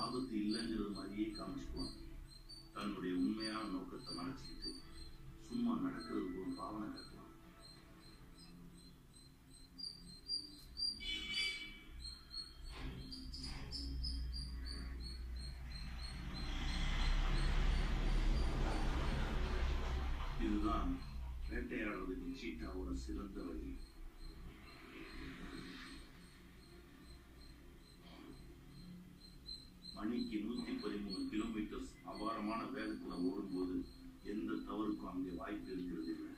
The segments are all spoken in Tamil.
ஆபத்து இல்லைங்கிறது மாதிரியே காமிச்சுக்குவாங்க தன்னுடைய உண்மையான நோக்கத்தை மறைச்சிக்கிட்டு சும்மா நடக்கிறதுக்கு ஒரு பாவனை கட்டுவாங்க இதுதான் வேட்டையாடுறதுக்கு சீட்டாவோட சிறந்த வழி மணிக்கு நூத்தி பதிமூணு கிலோமீட்டர்ஸ் அபாரமான வேகத்துல ஓடும்போது எந்த தவறுக்கும் அங்கே வாய்ப்பு இருக்கிறது இல்லை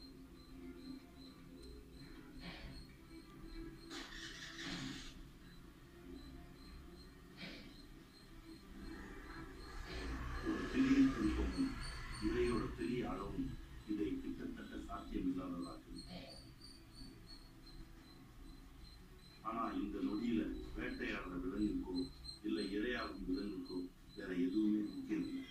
ஒரு பெரிய திருப்பமும் இதையோட பெரிய அளவும் இதை கிட்டத்தட்ட சாத்தியமில்லாததாகும் ஆனா இந்த நொடியில வேட்டையாடுற விலங்குக்கோ இல்ல இரையாகும் விலங்குக்கோ வேற எதுவுமே முக்கியம் இல்லை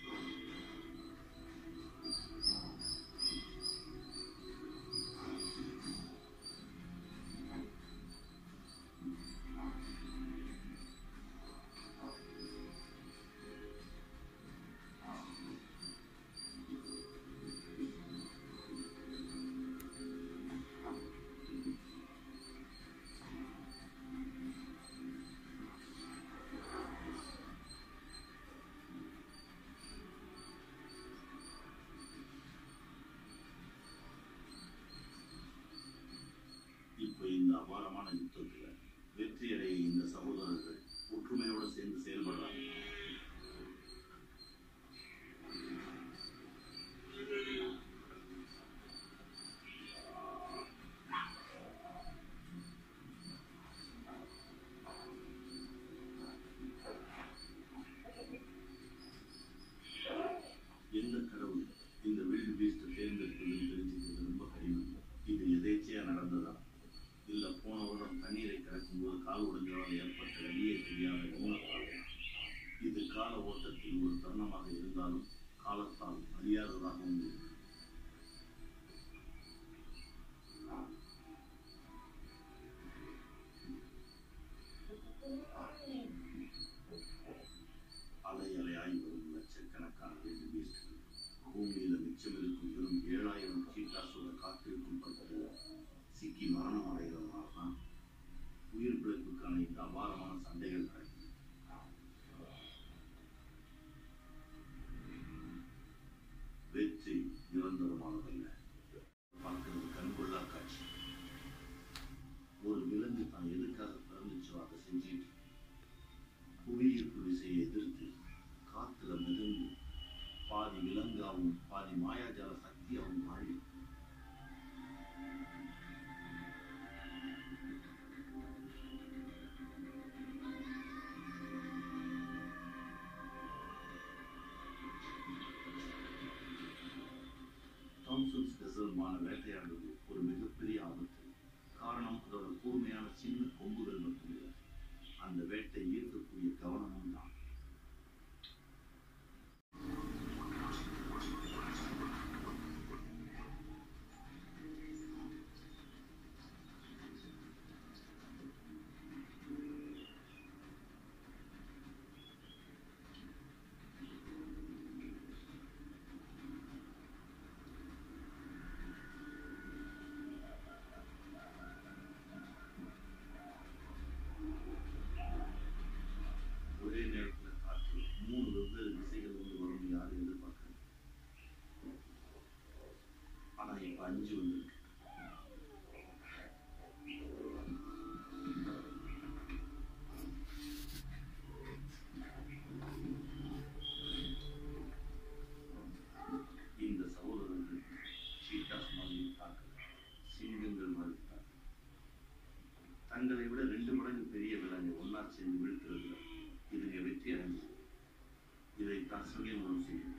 இப்போ இந்த அபாரமான யுத்தத்துல வெற்றியடைய இந்த சகோதரர்கள் ஒற்றுமையோட சேர்ந்து செயல்படுறாங்க எந்த கடவுள் இந்த வீடு பீஸ்ட தேர்ந்தெடுத்ததுன்னு தெரிஞ்சுக்கிறது ரொம்ப கடினம் இது எதேச்சையா நடந்ததா இல்ல போன வருடம் தண்ணீரை கடக்கும்போது கால் உடைஞ்சதால் ஏற்பட்ட வெளியே தெரியாத ஊனத்தால் இது கால ஓட்டத்தில் ஒரு தருணமாக இருந்தாலும் காலத்தால் அழியாததாகவும் இருக்கு. அலை அலையாய் வரும் லட்சக்கணக்கான வெள்ளி பீஸ்ட்கள் பூமியில மிச்சம் இருக்கும் வெறும் ஏழாயிரம் சீட்டாசோட காத்திருக்கும் பட்சத்தில் சிக்கி மரணம் அடைகிறதுனால தான் உயிர் பிழைப்புக்கான இந்த அபாரமான சண்டைகள் நடக்குது வெற்றி நிரந்தரமானதல்ல பார்க்கிறது கண்கொள்ளா காட்சி ஒரு விலங்கு தான் எதுக்காக பிறந்துச்சோ அதை செஞ்சுட்டு புவியீர்ப்பு விசையை எதிர்த்து காத்துல மிதந்து பாதி விலங்காவும் பாதி மாயாஜால சக்தியாகவும் மாறி தாம்சன்ஸ் டெசர்மான வேட்டையாடுவது ஒரு மிகப்பெரிய ஆபத்து காரணம் அதோட கூர்மையான சின்ன கொம்புகள் மட்டுமில்லை அந்த வேட்டை ஈர்க்கக்கூடிய கவனமும் தான் ஒரே நேரத்துல காற்று மூணு வெவ்வேறு திசைகள் வந்து வரும் யாரும் எதிர்பார்க்கல ஆனா இப்ப அஞ்சு வந்திருக்கு இந்த சகோதரர்கள் சீட்டாஸ் மாதிரி தாக்கல சிங்கங்கள் மாதிரி தாக்கல தங்களை விட ரெண்டு மடங்கு பெரிய விலங்கு ஒன்னா சேர்ந்து வீழ்த்துறதுல இதுங்க வெற்றி அடைஞ்சது இதைத்தான் சிங்கம் மூலம் செய்யும்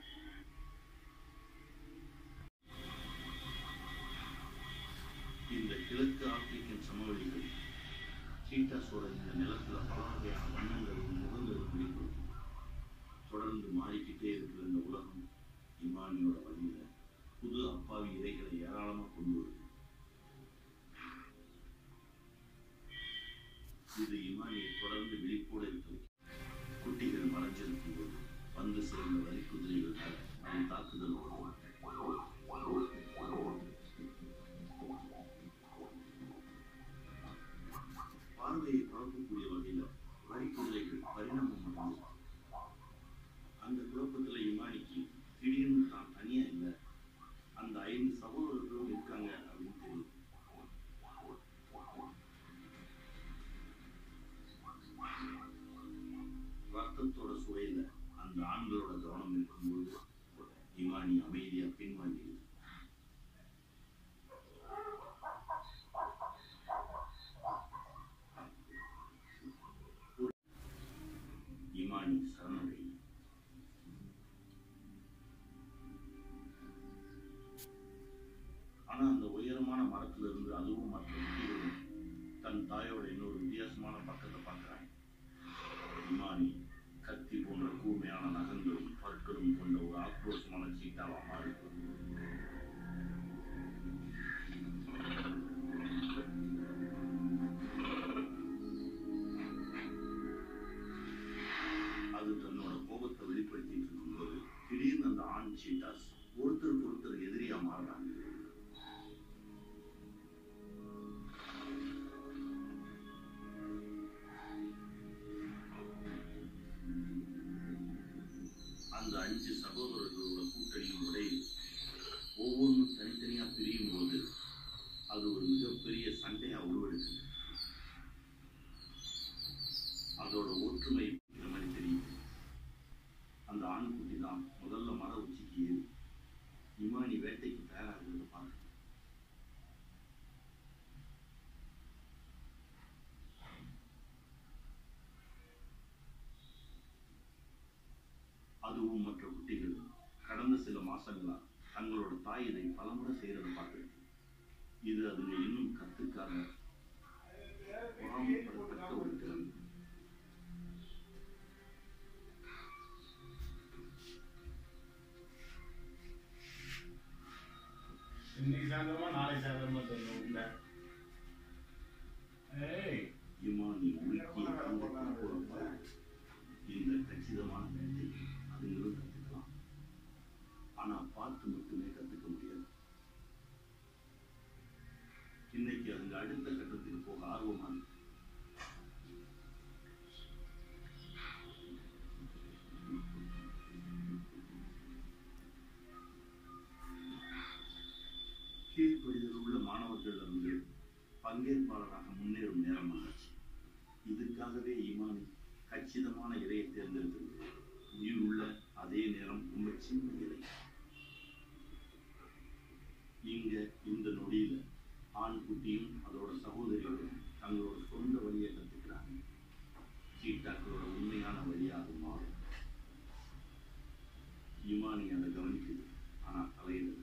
இந்த கிழக்கு ஆப்பிரிக்கன் சமவெளிகள் சீட்டாஸோட இந்த நிலத்துல பல வகையான வண்ணங்களும் முகங்களும் வெளிப்படுத்தும் தொடர்ந்து மாறிக்கிட்டே இருக்கிற இந்த உலகம் இமானியோட வழியில புது அப்பாவி இலைகளை ஏராளமா கொண்டு வருது இது இமானியை தொடர்ந்து விழிப்போடு இருக்க வைக்கும். குட்டிகள் மறைஞ்சு தன் தாயோட இன்னொரு வித்தியாசமான பக்கத்தை பார்க்கிறான் இமானி கத்தி போன்ற கூர்மையான நகங்களும் பற்களும் கொண்ட ஒரு ஆக்ரோஷமான சீட்டாவா மாறி அது தன்னோட கோபத்தை வெளிப்படுத்திட்டு இருக்கும்போது திடீர்னு அந்த ஆண் சீட்டாஸ் ஒருத்தருக்கு ஒருத்தர் எதிரியா மாறுறாங்க அந்த அஞ்சு சகோதரர்களோட கூட்டணியும் உடையுது ஒவ்வொன்றும் தனித்தனியா பிரியும் போது அது ஒரு மிகப்பெரிய சண்டையா உருவெடுக்குது அதோட ஒற்றுமை இருக்கிற மாதிரி தெரியுது அந்த ஆண்குட்டி தான் முதல்ல மர உச்சிக்கு ஏறி இமானி வேட்டைக்கு தயாராகிறது பார்க்க அதுவும் மற்ற குட்டிகள் கடந்த சில மாசங்களா தங்களோட தாய் இதை பலமுறை செய்யறதை பார்த்துருக்கு இது அதுங்க இன்னும் கத்துக்காத பொறாமைப்படத்தக்க ஒரு திறன் இன்னைக்கு சாயந்தரமா நாளைக்கு சாயந்தரமா தெரியும் உள்ள ஏய் இமானி உலுக்கிய தங்கத்தின் போறப்ப இந்த கச்சிதமான வேட்டை அதுங்களும் கத்துக்கலாம் ஆனா பார்த்து மட்டுமே கத்துக்க முடியாது இன்னைக்கு அதுங்க அடுத்த கட்டத்துக்கு போக ஆர்வமா இருக்கு கீழ்ப்படிதல் உள்ள மாணவர்கள் வந்து பங்கேற்பாளராக முன்னேறும் நேரம் ஆச்சு இதுக்காகவே ஈமானி கச்சிதமான இலையை தேர்ந்தெடுத்தது உயிர் உள்ள அதே நேரம் ரொம்ப சின்ன இலை இங்க இந்த நொடியில ஆண் குட்டியும் அதோட சகோதரிகளும் தங்களோட சொந்த வழியை கத்துக்கிறாங்க சீட்டாக்களோட உண்மையான வழியா அது மாறும் இமானி அதை கவனிக்குது ஆனா தலையில